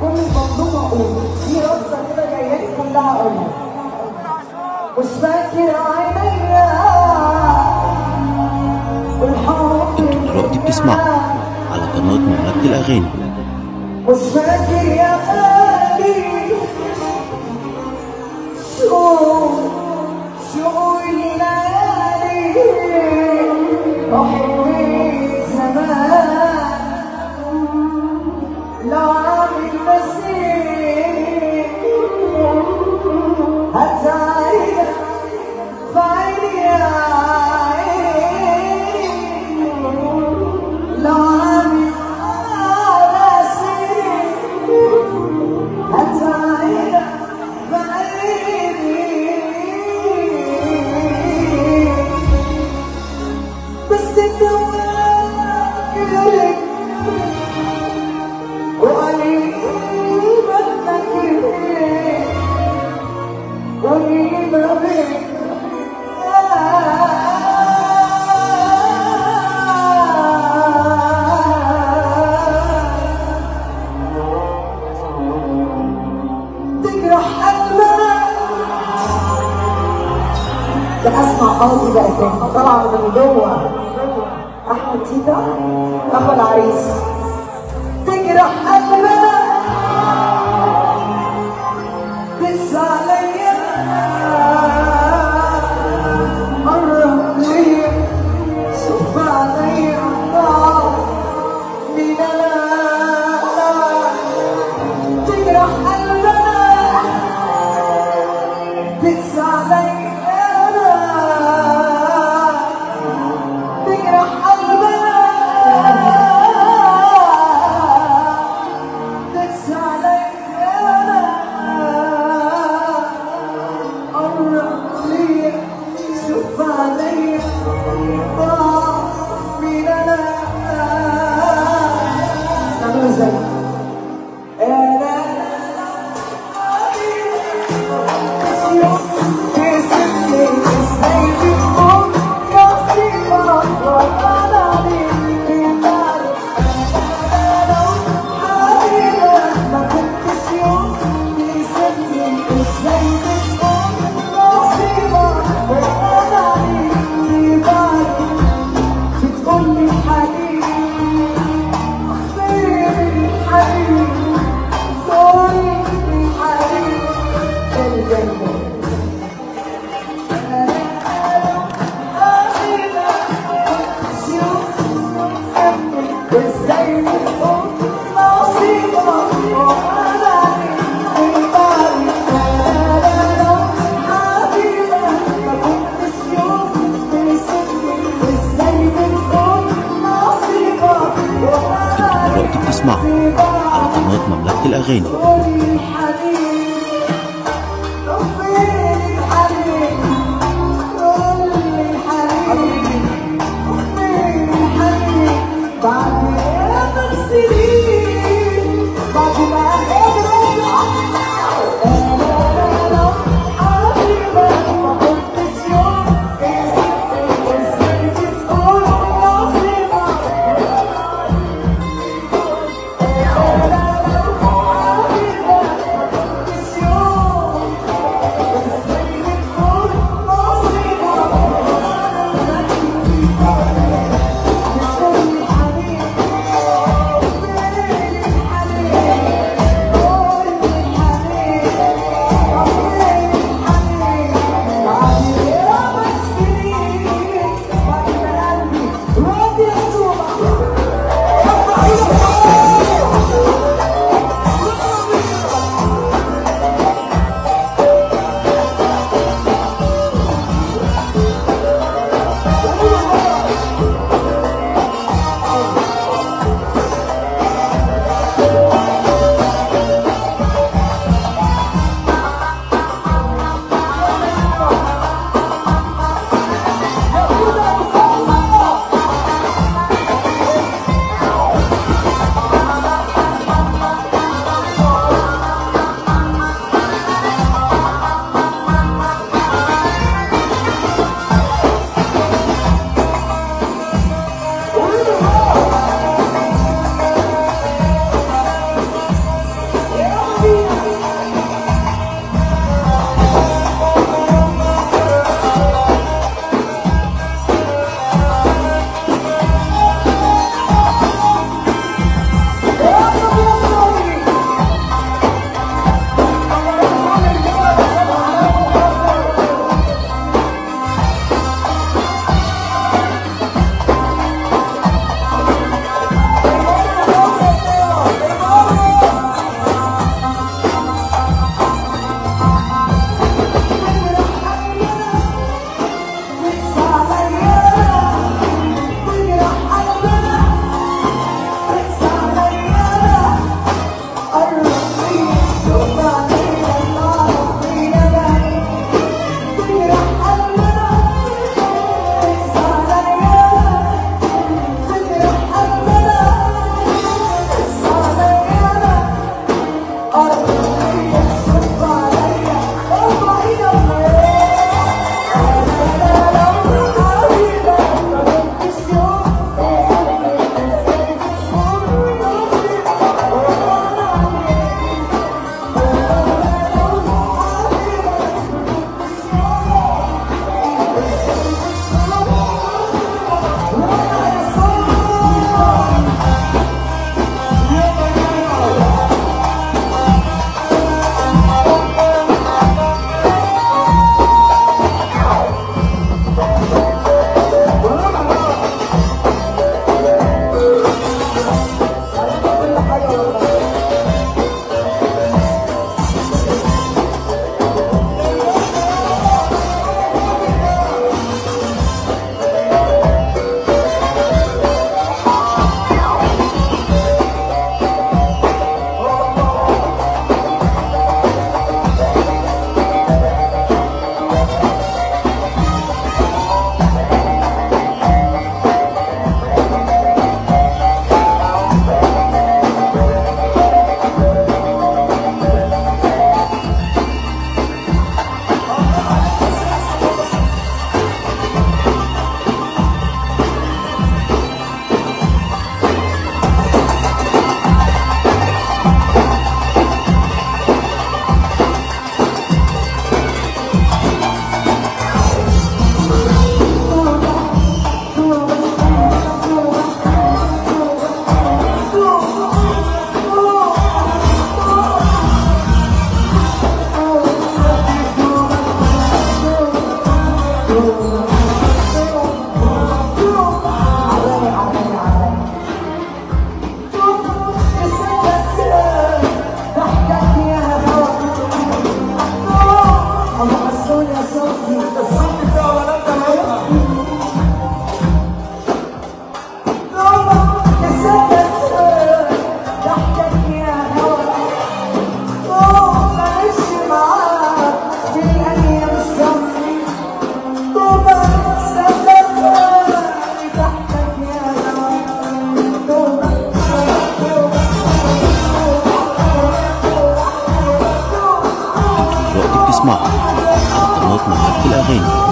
كل المنظومة أقول في رصة كده جاية لي كلها أقولها مش فاكر عينيا والحب انتوا دلوقتي بتسمعوا على قناة مملكة الأغاني مش فاكر يا غالي شو شو الليالي وحلوين زمان لو عامل نسيم هتعيد في عيني يا عيني لو عامل نسيم هتعيد في عيني بس انت واكل وقليل منك قولي ما بيك تجرح قلبك ده اسمع قصدي بقى تاني طبعا من جوه احمد تيتا اخو العريس تجرح قلبك بس عليا قرب ليا شوف عليا ضعف من انا تجرح قلبك بس عليا تجرح قلبك بس عليا قرب ليا شوف عليا ضعف من انا تعملوا ازاي؟ انا بتقولي حبيبي فين حبيبي صوري حبيبي الجنة ازاي بتقول نصيبك وانا من بعدي حبيبك ما كنتش يوم تسيبني ازاي بتقول نصيبك وانا انتوا دلوقتي بتسمعوا على قناة مملكة الأغاني قولي حبيبي فين الحبيب قولي حبيبي فين الحبيب بعد آلاف السنين بعد ما قدرت أنا حبيبك ما كنتش يوم ازاي بتقول نصيبك الأغاني